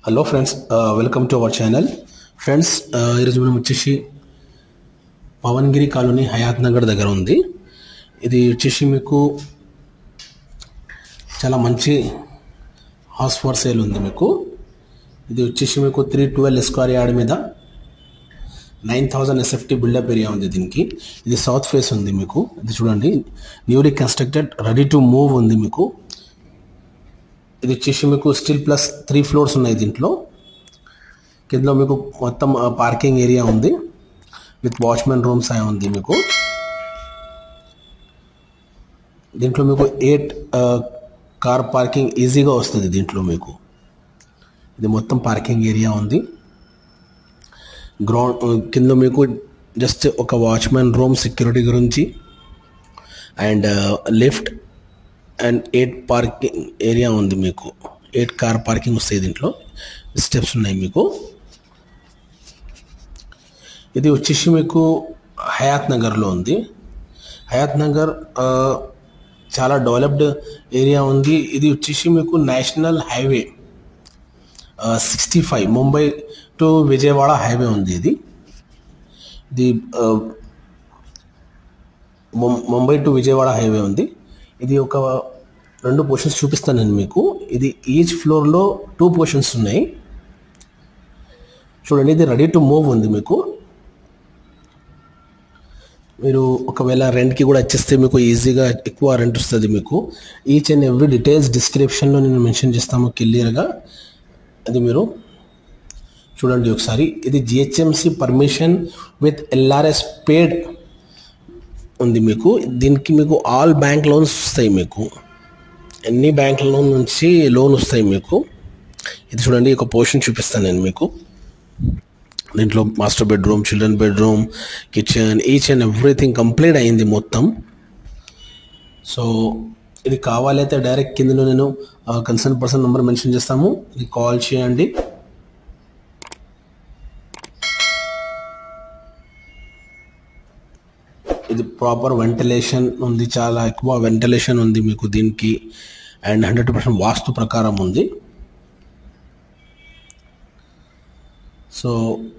hello friends welcome to our channel friends ఈరోజు మనం వచ్చేసి పవన్గిరి కాలనీ హయాత్ నగర్ దగ్గర ఉంది ఇది వచ్చేసి మీకు చాలా మంచి హౌస్ ఫర్ సేల్ ఉంది మీకు ఇది వచ్చేసి మీకు త్రీ ట్వెల్వ్ స్క్వేర్ యార్డ్ మీద nine thousand SFT built up area ఉంది దీనికి ఇది సౌత్ ఫేస్ ఉంది మీకు ఇది చూడండి newly constructed ready to move ఉంది మీకు ఇది వచ్చేసి మీకు స్టీల్ ప్లస్ త్రీ ఫ్లోర్స్ ఉన్నాయి దీంట్లో కింద మీకు మొత్తం పార్కింగ్ ఏరియా ఉంది విత్ వాచ్మెన్ రూమ్స్ అయి ఉంది మీకు దీంట్లో మీకు ఎయిట్ కార్ పార్కింగ్ ఈజీగా వస్తుంది దీంట్లో మీకు ఇది మొత్తం పార్కింగ్ ఏరియా ఉంది గ్రౌండ్ కింద మీకు జస్ట్ ఒక వాచ్మెన్ రూమ్ సెక్యూరిటీ గురించి and lift and eight parking area ఉంది మీకు ఎయిట్ కార్ పార్కింగ్ వస్తాయి దీంట్లో స్టెప్స్ ఉన్నాయి మీకు ఇది వచ్చేసి మీకు హయాత్ నగర్లో ఉంది హయాత్ నగర్ ఆ, చాలా డెవలప్డ్ ఏరియా ఉంది ఇది వచ్చేసి మీకు national highway sixty five Mumbai to Vijayawada highway ఉంది ఇది ఇది ఆ, ముం- ముంబై టు విజయవాడ హైవే ఉంది ఇది ఒక రెండు పోర్షన్స్ చూపిస్తాను నేను మీకు ఇది ఈచ్ ఫ్లోర్లో టూ పోర్షన్స్ ఉన్నాయి చూడండి ఇది రెడీ టు మూవ్ ఉంది మీకు మీరు ఒకవేళ రెంట్కి కూడా ఇచ్చేస్తే మీకు ఈజీగా ఎక్కువ రెంట్ వస్తుంది మీకు ఈచ్ అండ్ ఎవ్రీ డీటెయిల్స్ డిస్క్రిప్షన్లో నేను మెన్షన్ చేస్తాము క్లియర్గా అది మీరు చూడండి ఒకసారి ఇది GHMC permission with LRS paid ఉంది మీకు దీనికి మీకు ఆల్ బ్యాంక్ లోన్స్ వస్తాయి మీకు ఎన్ని బ్యాంక్ లోన్ నుంచి లోన్ వస్తాయి మీకు ఇది చూడండి ఒక పోర్షన్ చూపిస్తాను నేను మీకు దీంట్లో master bedroom children bedroom kitchen each and everything complete అయింది మొత్తం సో ఇది కావాలైతే డైరెక్ట్ కిందలో నేను కన్సర్న్ పర్సన్ నెంబర్ మెన్షన్ చేస్తాము ఇది కాల్ చేయండి ఇది ప్రాపర్ వెంటిలేషన్ ఉంది చాలా ఎక్కువ వెంటిలేషన్ ఉంది మీకు దీనికి అండ్ హండ్రెడ్ పర్సెంట్ వాస్తు ప్రకారం ఉంది సో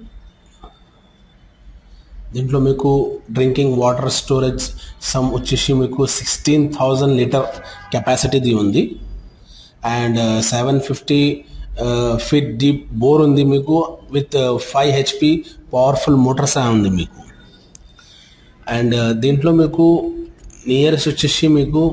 దీంట్లో మీకు డ్రింకింగ్ వాటర్ స్టోరేజ్ సమ్ వచ్చేసి మీకు సిక్స్టీన్ థౌజండ్ లీటర్ కెపాసిటీది ఉంది and seven fifty feet deep bore ఉంది మీకు with five HP powerful motors ఉంది మీకు అండ్ దీంట్లో మీకు నియరెస్ట్ వచ్చేసి మీకు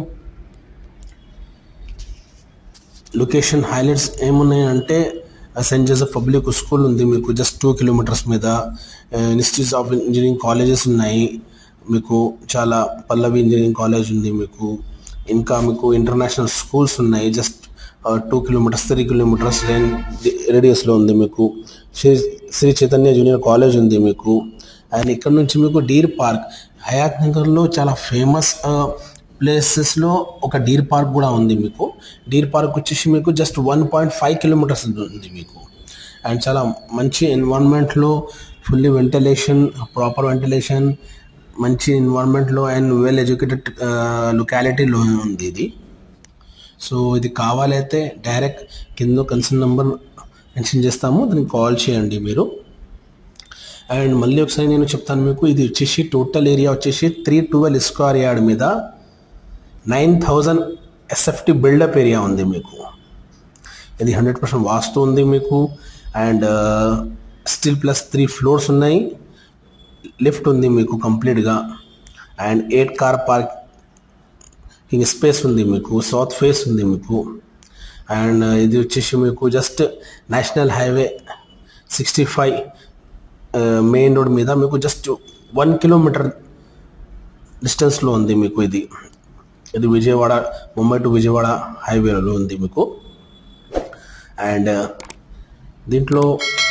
లొకేషన్ హైలైట్స్ ఏమున్నాయంటే సెయింట్ జోసెఫ్ పబ్లిక్ స్కూల్ ఉంది మీకు జస్ట్ టూ కిలోమీటర్స్ మీద ఇన్స్టిట్యూట్స్ ఆఫ్ ఇంజనీరింగ్ కాలేజెస్ ఉన్నాయి మీకు చాలా పల్లవి ఇంజనీరింగ్ కాలేజ్ ఉంది మీకు ఇంకా మీకు ఇంటర్నేషనల్ స్కూల్స్ ఉన్నాయి just two kilometres three kilometres రేడియస్లో ఉంది మీకు శ్రీ శ్రీ చైతన్య జూనియర్ కాలేజ్ ఉంది మీకు అండ్ ఇక్కడ నుంచి మీకు డీర్ పార్క్ హయాత్ నగర్లో చాలా ఫేమస్ ప్లేసెస్లో ఒక డీర్ పార్క్ కూడా ఉంది మీకు డీర్ పార్క్ వచ్చేసి మీకు just one point five kilometres ఉంది మీకు అండ్ చాలా మంచి ఎన్వైర్న్మెంట్లో ఫుల్లీ వెంటిలేషన్ ప్రాపర్ వెంటిలేషన్ మంచి ఎన్వైర్న్మెంట్లో అండ్ వెల్ ఎడ్యుకేటెడ్ లొకాలిటీలో ఉంది ఇది సో ఇది కావాలైతే డైరెక్ట్ కింద కన్సర్న్ నెంబర్ మెన్షన్ చేస్తాము దానికి కాల్ చేయండి మీరు అండ్ మళ్ళీ ఒకసారి నేను చెప్తాను మీకు ఇది వచ్చేసి టోటల్ ఏరియా వచ్చేసి త్రీ ట్వెల్వ్ స్క్వేర్ యార్డ్ మీద nine thousand SFT built up area ఉంది మీకు ఇది హండ్రెడ్ పర్సెంట్ వాస్తు ఉంది మీకు and stilt plus three floors ఉన్నాయి లిఫ్ట్ ఉంది మీకు కంప్లీట్గా and eight car parking space ఉంది మీకు సౌత్ ఫేస్ ఉంది మీకు అండ్ ఇది వచ్చేసి మీకు just national highway sixty five main road మీద మీకు జస్ట్ వన్ కిలోమీటర్ డిస్టెన్స్లో ఉంది మీకు ఇది ఇది విజయవాడ ముంబై టు విజయవాడ హైవేలో ఉంది మీకు అండ్ దీంట్లో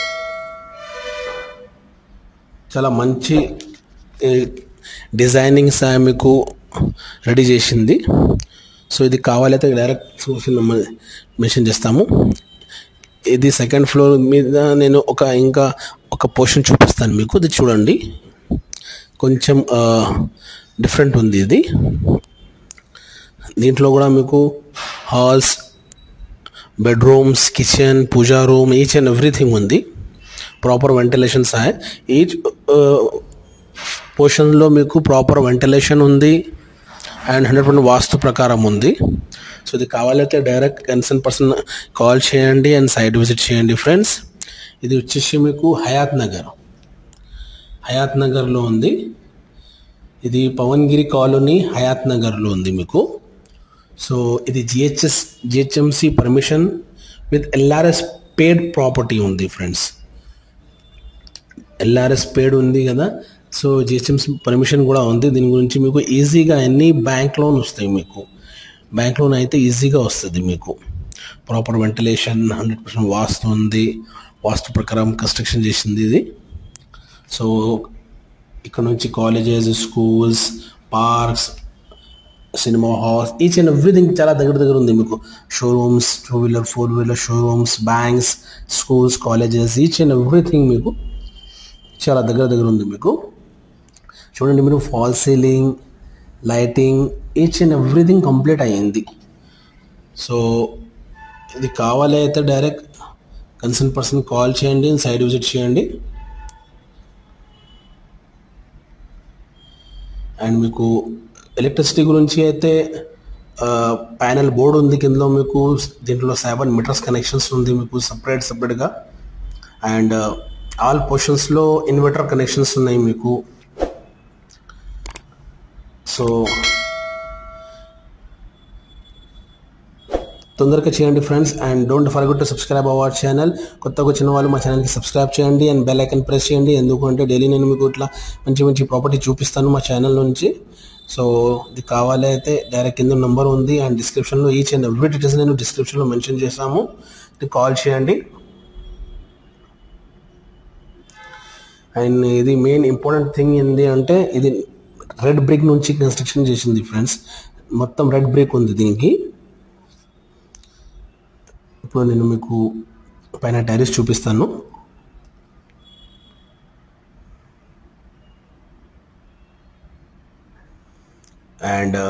చాలా మంచి డిజైనింగ్స్ మీకు రెడీ చేసింది సో ఇది కావాలైతే డైరెక్ట్ సోషల్ నెంబర్ మెన్షన్ చేస్తాము ఇది సెకండ్ ఫ్లోర్ మీద నేను ఒక ఇంకా ఒక పోర్షన్ చూపిస్తాను మీకు ఇది చూడండి కొంచెం డిఫరెంట్ ఉంది ఇది దీంట్లో కూడా మీకు halls bedrooms kitchen puja room each and everything ఉంది ప్రాపర్ వెంటిలేషన్స్ आहे ఈచ్ పోర్షన్లో మీకు ప్రాపర్ వెంటిలేషన్ ఉంది అండ్ హండ్రెడ్ పర్సెంట్ వాస్తు ప్రకారం ఉంది సో ఇది కావాలైతే డైరెక్ట్ కన్సర్న్ పర్సన్ కాల్ చేయండి అండ్ సైట్ విజిట్ చేయండి ఫ్రెండ్స్ ఇది వచ్చేసి మీకు హయాత్ నగర్ హయాత్ నగర్లో ఉంది ఇది పవన్గిరి కాలనీ హయాత్ నగర్లో ఉంది మీకు సో ఇది GHS GHMC permission with LRS paid property ఉంది ఫ్రెండ్స్ ఎల్ఆర్ఎస్ పేడ్ ఉంది కదా సో జిహెచ్ఎంసి పర్మిషన్ కూడా ఉంది దీని గురించి మీకు ఈజీగా అన్ని బ్యాంక్ లోన్ వస్తాయి మీకు బ్యాంక్ లోన్ అయితే ఈజీగా వస్తుంది మీకు proper ventilation hundred percent vastu ఉంది వాస్తు ప్రకారం కన్స్ట్రక్షన్ చేసింది ఇది సో ఇక్కడ నుంచి colleges schools parks cinema halls each and everything చాలా దగ్గర దగ్గర ఉంది మీకు showrooms two wheeler four wheeler showrooms banks schools colleges each and everything మీకు చాలా దగ్గర దగ్గర ఉంది మీకు చూడండి మీరు false ceiling lighting each and everything complete అయ్యింది సో ఇది కావాలి అయితే డైరెక్ట్ కన్సర్న్ పర్సన్ కాల్ చేయండి సైడ్ విజిట్ చేయండి అండ్ మీకు ఎలక్ట్రిసిటీ గురించి అయితే ప్యానల్ బోర్డు ఉంది కిందలో మీకు దీంట్లో సెవెన్ మీటర్స్ కనెక్షన్స్ ఉంది మీకు సపరేట్ సపరేట్గా అండ్ ఆల్ పోర్షన్స్లో ఇన్వర్టర్ కనెక్షన్స్ ఉన్నాయి మీకు సో తొందరగా చేయండి friends and don't forget to subscribe our channel కొత్తగా వచ్చిన వాళ్ళు మా ఛానల్కి సబ్స్క్రైబ్ చేయండి అండ్ బెల్ ఐకన్ ప్రెస్ చేయండి ఎందుకంటే డైలీ నేను మీకు ఇట్లా మంచి మంచి ప్రాపర్టీ చూపిస్తాను మా ఛానల్ నుంచి సో ఇది కావాలి అయితే డైరెక్ట్ కింద నెంబర్ ఉంది అండ్ డిస్క్రిప్షన్లో ఈచ్ అండ్ ఎవ్రీ డీటెయిల్స్ నేను డిస్క్రిప్షన్లో మెన్షన్ చేశాము ఇది కాల్ చేయండి అండ్ ఇది మెయిన్ ఇంపార్టెంట్ థింగ్ ఏంటి అంటే ఇది రెడ్ బ్రిక్ నుంచి కన్స్ట్రక్షన్ చేసింది ఫ్రెండ్స్ మొత్తం రెడ్ బ్రిక్ ఉంది దీనికి ఇప్పుడు నేను మీకు పైన టైరిస్ చూపిస్తాను అండ్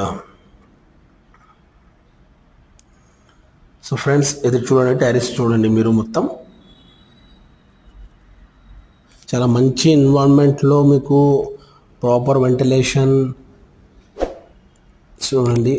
సో ఫ్రెండ్స్ ఇది చూడండి టైరిస్ చూడండి మీరు మొత్తం చాలా మంచి ఎన్వైర్న్మెంట్లో మీకు ప్రాపర్ వెంటిలేషన్ చూడండి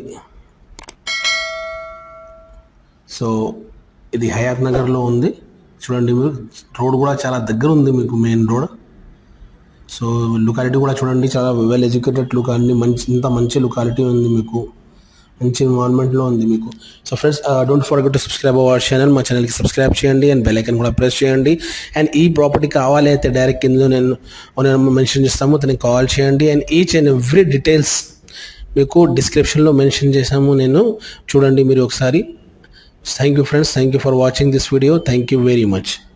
సో ఇది హయాత్ నగర్లో ఉంది చూడండి మీరు రోడ్ కూడా చాలా దగ్గర ఉంది మీకు మెయిన్ రోడ్ సో లొకాలిటీ కూడా చూడండి చాలా వెల్ ఎడ్యుకేటెడ్ లొకాలిటీ మంచి ఇంత మంచి లొకాలిటీ ఉంది మీకు మంచి ఎన్వైర్న్మెంట్లో ఉంది మీకు so friends don't forget to subscribe our channel మా ఛానల్కి సబ్స్క్రైబ్ చేయండి అండ్ బెల్ ఐకన్ కూడా ప్రెస్ చేయండి అండ్ ఈ ప్రాపర్టీ కావాలి అయితే డైరెక్ట్ కింద నేను నేను మెన్షన్ చేస్తాము తనకి కాల్ చేయండి and each and every details మీకు డిస్క్రిప్షన్లో మెన్షన్ చేశాము నేను చూడండి మీరు ఒకసారి thank you friends thank you for watching this video thank you very much